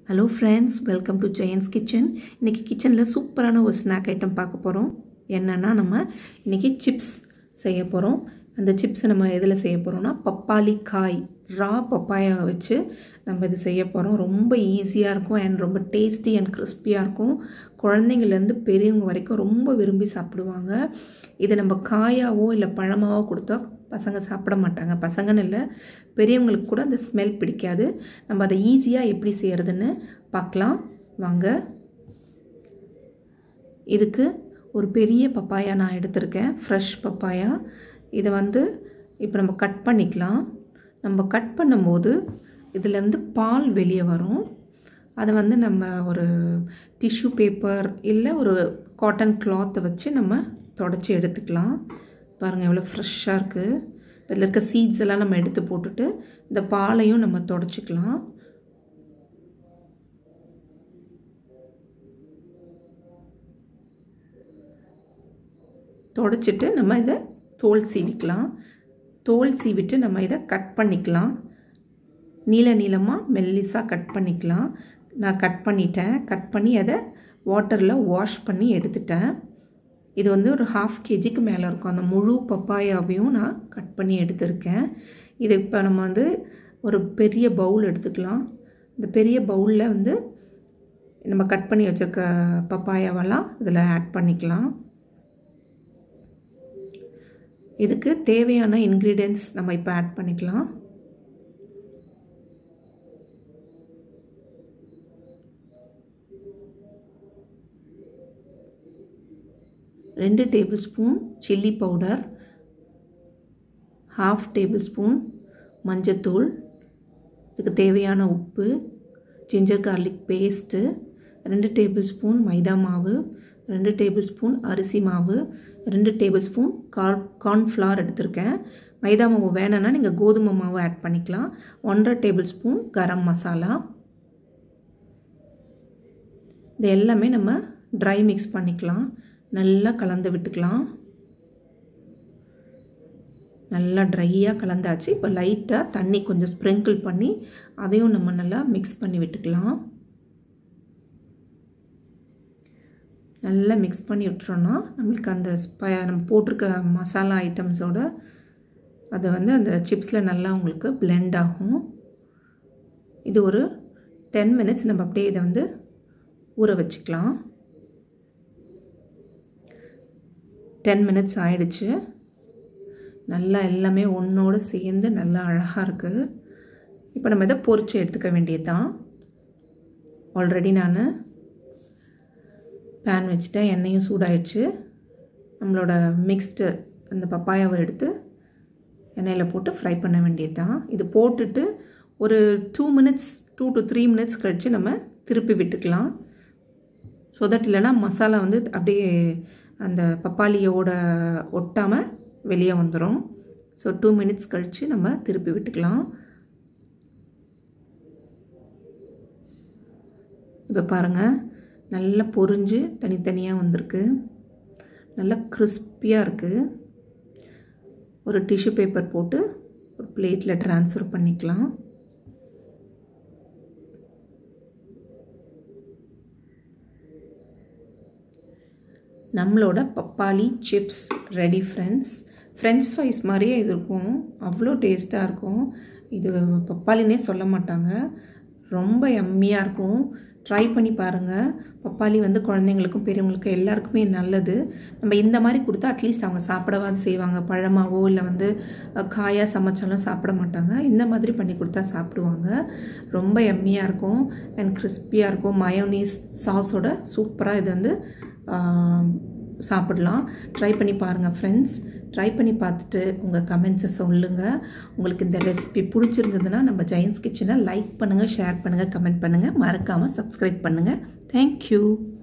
hello friends welcome to Jayan's kitchen இன்றைக்கி கிச்சனில் சூப்பரான ஒரு ஸ்நாக் ஐட்டம் பார்க்க போகிறோம் என்னென்னா நம்ம இன்றைக்கி சிப்ஸ் செய்ய போகிறோம் அந்த சிப்ஸை நம்ம எதில் செய்ய போகிறோம்னா பப்பாளி காய் ரா பப்பாயா வச்சு நம்ம இது செய்ய போகிறோம் ரொம்ப ஈஸியாக இருக்கும் அண்ட் ரொம்ப டேஸ்டி அண்ட் கிறிஸ்பியாக இருக்கும் குழந்தைங்கள்லேருந்து பெரியவங்க வரைக்கும் ரொம்ப விரும்பி சாப்பிடுவாங்க இதை நம்ம காயாவோ இல்லை பழமாவோ கொடுத்தா பசங்க சாப்பிட மாட்டாங்க பசங்கன்னு இல்லை பெரியவங்களுக்கு கூட அந்த ஸ்மெல் பிடிக்காது நம்ம அதை ஈஸியாக எப்படி செய்கிறதுன்னு பார்க்கலாம் வாங்க இதுக்கு ஒரு பெரிய பப்பாயா நான் எடுத்திருக்கேன் ஃப்ரெஷ் பப்பாயா இதை வந்து இப்போ நம்ம கட் பண்ணிக்கலாம் நம்ம கட் பண்ணும்போது இதுலேருந்து பால் வெளியே வரும் அதை வந்து நம்ம ஒரு டிஷ்யூ பேப்பர் இல்லை ஒரு காட்டன் கிளாத்தை வச்சு நம்ம தொடச்சி எடுத்துக்கலாம் பாருங்கள் எவ்வளோ ஃப்ரெஷ்ஷாக இருக்குது இதில் இருக்க சீட்ஸ் எல்லாம் நம்ம எடுத்து போட்டுட்டு இந்த பாலையும் நம்ம தொடச்சிக்கலாம் தொடச்சிட்டு நம்ம இதை தோல் சீவிக்கலாம் தோல் சீவிட்டு நம்ம இதை கட் பண்ணிக்கலாம் நீள நீளமாக மெல்லிஸாக கட் பண்ணிக்கலாம் நான் கட் பண்ணிட்டேன் கட் பண்ணி அதை வாட்டரில் வாஷ் பண்ணி எடுத்துட்டேன் இது வந்து ஒரு ஹாஃப் கேஜிக்கு மேலே இருக்கும் அந்த முழு பப்பாயாவையும் நான் கட் பண்ணி எடுத்திருக்கேன் இது இப்போ நம்ம வந்து ஒரு பெரிய பவுல் எடுத்துக்கலாம் இந்த பெரிய பவுலில் வந்து நம்ம கட் பண்ணி வச்சுருக்க பப்பாயாவெல்லாம் இதில் ஆட் பண்ணிக்கலாம் இதுக்கு தேவையான இன்க்ரீடியன்ட்ஸ் நம்ம இப்போ ஆட் பண்ணிக்கலாம் ரெண்டு tablespoon chilli powder half tablespoon மஞ்சத்தூள் இதுக்கு தேவையான உப்பு ஜிஞ்சர் கார்லிக் பேஸ்ட்டு ரெண்டு டேபிள் ஸ்பூன் மைதா மாவு ரெண்டு டேபிள் ஸ்பூன் அரிசி மாவு ரெண்டு டேபிள் ஸ்பூன் கார் கார்ன்ஃப்ளவர் எடுத்திருக்கேன் மைதா மாவு வேணும்னா நீங்கள் கோதுமை மாவு ஆட் பண்ணிக்கலாம் ஒன்றரை டேபிள் ஸ்பூன் கரம் மசாலா இது எல்லாமே நம்ம ட்ரை மிக்ஸ் பண்ணிக்கலாம் நல்லா கலந்து விட்டுக்கலாம் நல்லா ட்ரையாக கலந்தாச்சு இப்போ லைட்டாக தண்ணி கொஞ்சம் ஸ்ப்ரிங்கிள் பண்ணி அதையும் நம்ம நல்லா மிக்ஸ் பண்ணி விட்டுக்கலாம் நல்லா மிக்ஸ் பண்ணி விட்டுறோன்னா நம்மளுக்கு அந்த ஸ்ப நம்ம போட்டிருக்க மசாலா ஐட்டம்ஸோட அது வந்து அந்த சிப்ஸில் நல்லா உங்களுக்கு பிளெண்ட் ஆகும் இது ஒரு டென் மினிட்ஸ் நம்ம அப்படியே இதை வந்து ஊற வச்சுக்கலாம் டென் மினிட்ஸ் ஆயிடுச்சு நல்லா எல்லாமே ஒன்றோடு சேர்ந்து நல்லா அழகாக இருக்குது இப்போ நம்ம இதை பொறிச்சு எடுத்துக்க வேண்டியது தான் ஆல்ரெடி நான் பேன் வச்சுட்டேன் எண்ணெயும் சூடாயிடுச்சு நம்மளோட மிக்ஸ்டு அந்த பப்பாயாவை எடுத்து எண்ணெயில் போட்டு ஃப்ரை பண்ண வேண்டியது தான் இது போட்டுட்டு ஒரு two minutes two to three minutes கழித்து நம்ம திருப்பி விட்டுக்கலாம் ஸோ தட் இல்லைனா மசாலா வந்து அப்படியே அந்த பப்பாளியோட ஒட்டாமல் வெளியே வந்துடும் ஸோ டூ மினிட்ஸ் கழித்து நம்ம திருப்பி விட்டுக்கலாம் இப்போ பாருங்கள் நல்லா பொரிஞ்சு தனித்தனியாக வந்திருக்கு நல்லா கிறிஸ்பியாக இருக்குது ஒரு டிஷ்யூ பேப்பர் போட்டு ஒரு பிளேட்டில் ட்ரான்ஸ்ஃபர் பண்ணிக்கலாம் நம்மளோட பப்பாளி chips ready friends French fries மாதிரியே இது இருக்கும் அவ்வளோ டேஸ்ட்டாக இருக்கும் இது பப்பாளினே சொல்ல மாட்டாங்க ரொம்ப எம்மியாக இருக்கும் ட்ரை பண்ணி பாருங்கள் பப்பாளி வந்து குழந்தைங்களுக்கும் பெரியவங்களுக்கும் எல்லாருக்குமே நல்லது நம்ம இந்த மாதிரி கொடுத்தா அட்லீஸ்ட் அவங்க சாப்பிடவாது செய்வாங்க பழமாவோ இல்லை வந்து காயாக சமைச்சாலும் சாப்பிட மாட்டாங்க இந்த மாதிரி பண்ணி கொடுத்தா சாப்பிடுவாங்க ரொம்ப எம்மியாக இருக்கும் அண்ட் கிறிஸ்பியாக இருக்கும் மயோனீஸ் சாஸோட சூப்பராக இது வந்து சாப்பிடலாம் ட்ரை பண்ணி பாருங்கள் ஃப்ரெண்ட்ஸ் ட்ரை பண்ணி பார்த்துட்டு உங்கள் கமெண்ட்ஸை சொல்லுங்கள் உங்களுக்கு இந்த ரெசிபி பிடிச்சிருந்ததுன்னா நம்ம ஜெயன்ஸ் கிச்சனை லைக் பண்ணுங்கள் ஷேர் பண்ணுங்கள் கமெண்ட் பண்ணுங்கள் மறக்காமல் சப்ஸ்கிரைப் பண்ணுங்கள் தேங்க்யூ